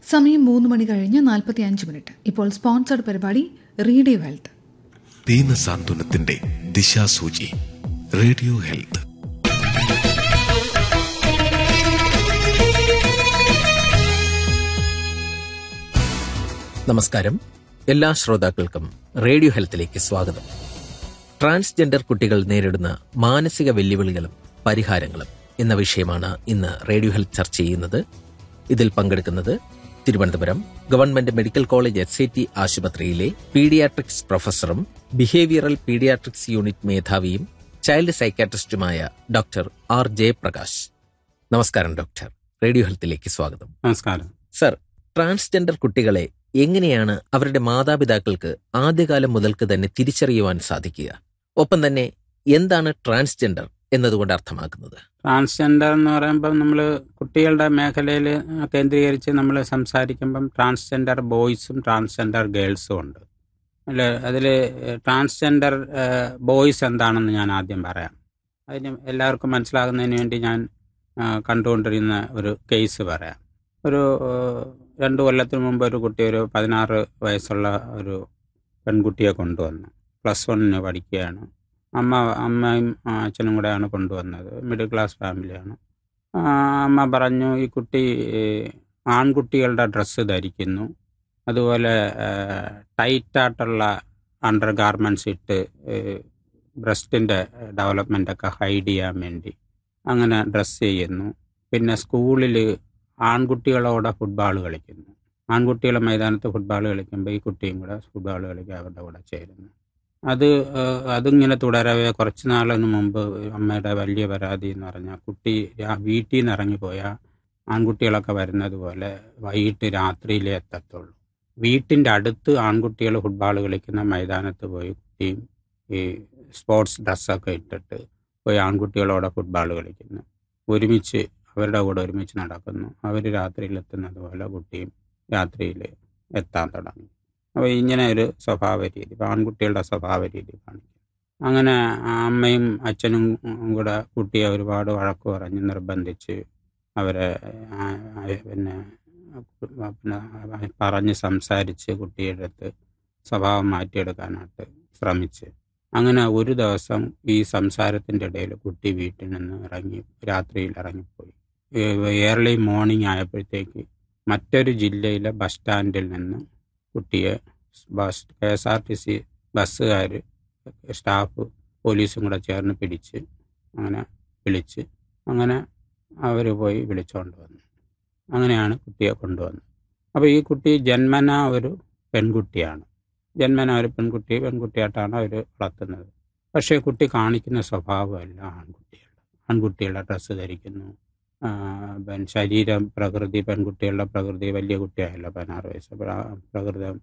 സമയം മൂന്ന് മണി കഴിഞ്ഞ് നാൽപ്പത്തി അഞ്ച് മിനിറ്റ് ഇപ്പോൾ സ്പോൺസർഡ് പരിപാടി റീഡിയോ ഹെൽത്ത് ദീനസാന്ത്വനത്തിന്റെ ദിശാസൂചി റേഡിയോ ഹെൽത്ത് നമസ്കാരം എല്ലാ ശ്രോതാക്കൾക്കും റേഡിയോ ഹെൽത്തിലേക്ക് സ്വാഗതം ട്രാൻസ്ജെൻഡർ കുട്ടികൾ നേരിടുന്ന മാനസിക വെല്ലുവിളികളും പരിഹാരങ്ങളും എന്ന വിഷയമാണ് ഇന്ന് റേഡിയോ ഹെൽത്ത് ചർച്ച ചെയ്യുന്നത് ഇതിൽ പങ്കെടുക്കുന്നത് Thiruvananthapuram government medical college S I T ആശുപത്രിയിലെ പീഡിയാട്രിക്സ് പ്രൊഫസറും ബിഹേവിയറൽ പീഡിയാട്രിക്സ് യൂണിറ്റ് മേധാവിയും ചൈൽഡ് സൈക്കാട്രിസ്റ്റുമായ ഡോക്ടർ ആർ ജയപ്രകാശ് നമസ്കാരം ഡോക്ടർ റേഡിയോ ഹെൽത്തിലേക്ക് സ്വാഗതം നമസ്കാരം സർ ട്രാൻസ്ജെൻഡർ കുട്ടികളെ എങ്ങനെയാണ് അവരുടെ മാതാപിതാക്കൾക്ക് ആദ്യകാലം മുതൽക്ക് തന്നെ തിരിച്ചറിയുവാൻ സാധിക്കുക ഒപ്പം തന്നെ എന്താണ് ട്രാൻസ്ജെൻഡർ എന്നതുകൊണ്ട് അർത്ഥമാക്കുന്നത് ട്രാൻസ്ജെൻഡർ എന്ന് പറയുമ്പം നമ്മൾ കുട്ടികളുടെ മേഖലയിൽ കേന്ദ്രീകരിച്ച് നമ്മൾ സംസാരിക്കുമ്പം ട്രാൻസ്ജെൻഡർ ബോയ്സും ട്രാൻസ്ജെൻഡർ ഗേൾസും ഉണ്ട് അല്ല അതിൽ ട്രാൻസ്ജെൻഡർ ബോയ്സ് എന്താണെന്ന് ഞാൻ ആദ്യം പറയാം അതിന് എല്ലാവർക്കും മനസ്സിലാകുന്നതിന് വേണ്ടി ഞാൻ ആ, കണ്ടുകൊണ്ടിരുന്ന ഒരു കേസ് പറയാം ഒരു ആ, രണ്ട് കൊല്ലത്തിന് മുമ്പ് ഒരു കുട്ടി ഒരു പതിനാറ് വയസ്സുള്ള ഒരു പെൺകുട്ടിയെ കൊണ്ടുവന്നു പ്ലസ് വണ്ണിന് പഠിക്കുകയാണ് അമ്മ അമ്മയും ആ, അച്ഛനും കൂടെയാണ് കൊണ്ടുവന്നത് മിഡിൽ ക്ലാസ് ഫാമിലിയാണ് ആ, അമ്മ പറഞ്ഞു ഈ കുട്ടി ഏ, ആൺകുട്ടികളുടെ ഡ്രസ്സ് ധരിക്കുന്നു അതുപോലെ ടൈറ്റായിട്ടുള്ള അണ്ടർ ഗാർമെൻറ്റ്സ് ഇട്ട് ബ്രസ്റ്റിൻ്റെ ഡെവലപ്മെൻ്റൊക്കെ ഹൈഡ് ചെയ്യാൻ വേണ്ടി അങ്ങനെ ഡ്രസ്സ് ചെയ്യുന്നു പിന്നെ സ്കൂളിൽ ആൺകുട്ടികളോടെ ഫുട്ബോൾ കളിക്കുന്നു ആൺകുട്ടികളെ മൈതാനത്ത് ഫുട്ബോൾ കളിക്കുമ്പോൾ ഈ കുട്ടിയും കൂടെ ഫുട്ബോൾ കളിക്കാൻ അവരുടെ കൂടെ ചേരുന്നു അത് ഏഹ്, അതിങ്ങനെ തുടരവേ കുറച്ച് നാളിന് മുമ്പ് അമ്മയുടെ വലിയ പരാതി എന്ന് പറഞ്ഞാൽ കുട്ടി രാ- വീട്ടിൽ നിന്ന് ഇറങ്ങിപ്പോയാൽ ആൺകുട്ടികളൊക്കെ വരുന്നത് പോലെ വൈകിട്ട് രാത്രിയിലേ എത്തത്തുള്ളൂ വീട്ടിൻ്റെ അടുത്ത് ആൺകുട്ടികൾ ഫുട്ബോൾ കളിക്കുന്ന മൈതാനത്ത് പോയി കുട്ടിയും ഈ സ്പോർട്സ് ഡ്രസ്സൊക്കെ ഇട്ടിട്ട് പോയി ആൺകുട്ടികളോടെ ഫുട്ബോൾ കളിക്കുന്നു ഒരുമിച്ച് അവരുടെ കൂടെ ഒരുമിച്ച് നടക്കുന്നു അവർ രാത്രിയിൽ എത്തുന്നത് പോലെ കുട്ടിയും രാത്രിയിൽ എത്താൻ തുടങ്ങി അപ്പോൾ ഇങ്ങനെ ഒരു സ്വഭാവ രീതി ഇപ്പം ആൺകുട്ടികളുടെ സ്വഭാവ രീതി കാണിക്കും അങ്ങനെ അമ്മയും അച്ഛനും കൂടെ കുട്ടിയെ ഒരുപാട് വഴക്ക് പറഞ്ഞ് നിർബന്ധിച്ച് അവരെ ആ, ആ, പിന്നെ പിന്നെ പറഞ്ഞ് സംസാരിച്ച് കുട്ടിയുടെ അടുത്ത് സ്വഭാവം മാറ്റിയെടുക്കാനായിട്ട് ശ്രമിച്ച് അങ്ങനെ ഒരു ദിവസം ഈ സംസാരത്തിൻ്റെ ഇടയിൽ കുട്ടി വീട്ടിൽ നിന്ന് ഇറങ്ങി രാത്രിയിൽ ഇറങ്ങിപ്പോയി ഏർലി മോർണിംഗ് ആയപ്പോഴത്തേക്ക് മറ്റൊരു ജില്ലയിലെ ബസ് സ്റ്റാൻഡിൽ നിന്ന് കുട്ടിയെ bus K S R T C ബസ്സുകാർ സ്റ്റാഫ് പോലീസും കൂടെ ചേർന്ന് പിടിച്ച് അങ്ങനെ വിളിച്ച് അങ്ങനെ അവർ പോയി വിളിച്ചുകൊണ്ട് വന്നു അങ്ങനെയാണ് കുട്ടിയെ കൊണ്ടുവന്നത് അപ്പോൾ ഈ കുട്ടി ജന്മന ഒരു പെൺകുട്ടിയാണ് ജന്മന ഒരു പെൺകുട്ടി പെൺകുട്ടിയായിട്ടാണ് അവർ വളർത്തുന്നത് പക്ഷേ കുട്ടി കാണിക്കുന്ന സ്വഭാവമല്ല ആൺകുട്ടികളുടെ ആൺകുട്ടികളുടെ ഡ്രസ്സ് ധരിക്കുന്നു ആ, പിന്നെ ശരീരം പ്രകൃതി പെൺകുട്ടികളുടെ പ്രകൃതി വലിയ കുട്ടിയായല്ലോ പതിനാറ് വയസ്സ് പ്ര- പ്രകൃതം